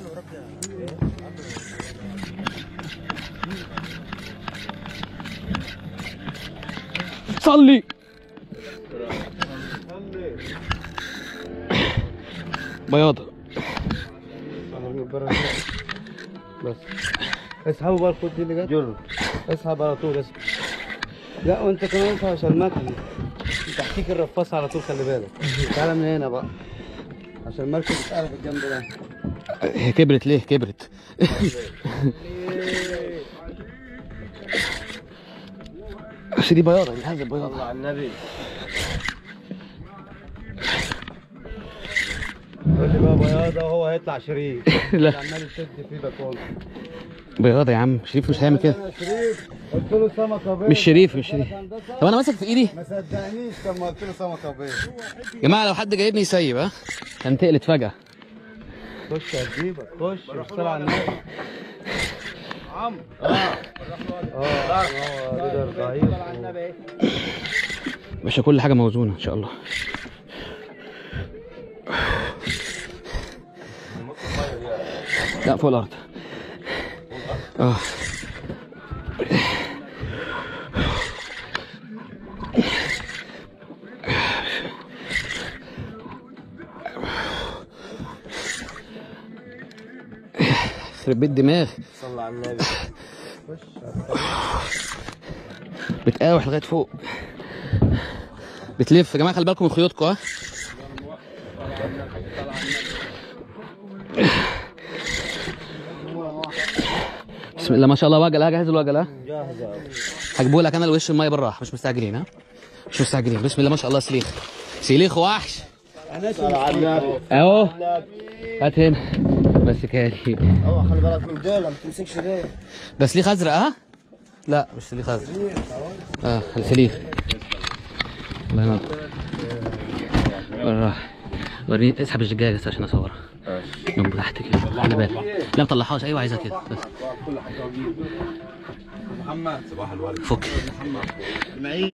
صلي بياضة بس اسحبوا بقى الخد دي اللي جت جر اسحب على طول اسحب لا وانت كمان انت عشان المكنه تحتيك الرفاصه على طول خلي بالك تعالى من هنا بقى عشان المركب اتقلب الجنب ده هي كبرت ليه كبرت بس دي بياضة دي هذه بياضة على النبي قول لي بقى بياضه وهو هيطلع شريف لا عمال يشد فيه بكون بياضة يا عم شريف مش هيعمل كده يا شريف قلت له سمكه بيض مش شريف مش شريف طب انا ماسك في ايدي ما صدقنيش لما قلت له سمكه بيض يا جماعة لو حد جايبني يسيب ها كان تقلت فجأة خش هتجيبك خش اشتغل على النبي عم اه اه اه ده ضعيف باشا كل حاجة موزونة ان شاء الله لا فوق الارض اه يخرب بيت دماغ صلى على النبي بتقاوح لغايه فوق بتلف يا جماعه خلي بالكم من خيوطكم ها بسم الله ما شاء الله وجل ها جهز الوجل ها جاهزه هجيبه لك انا الوش الميه بالراحه مش مستعجلين ها مش مستعجلين بسم الله ما شاء الله سليخ سليخ وحش صلى على النبي اهو هات هنا ماسكها لي اه خلي بالك من دول ما تمسكش دول ده سليخ ازرق ها لا مش سليخ ازرق اه السليخ الله ينور بالراحه وريني اسحب الزجاجه بس عشان اصورها من تحت كده خلي بالك لا ما تطلعهاش ايوه عايزها كده بس محمد صباح الورد فك معين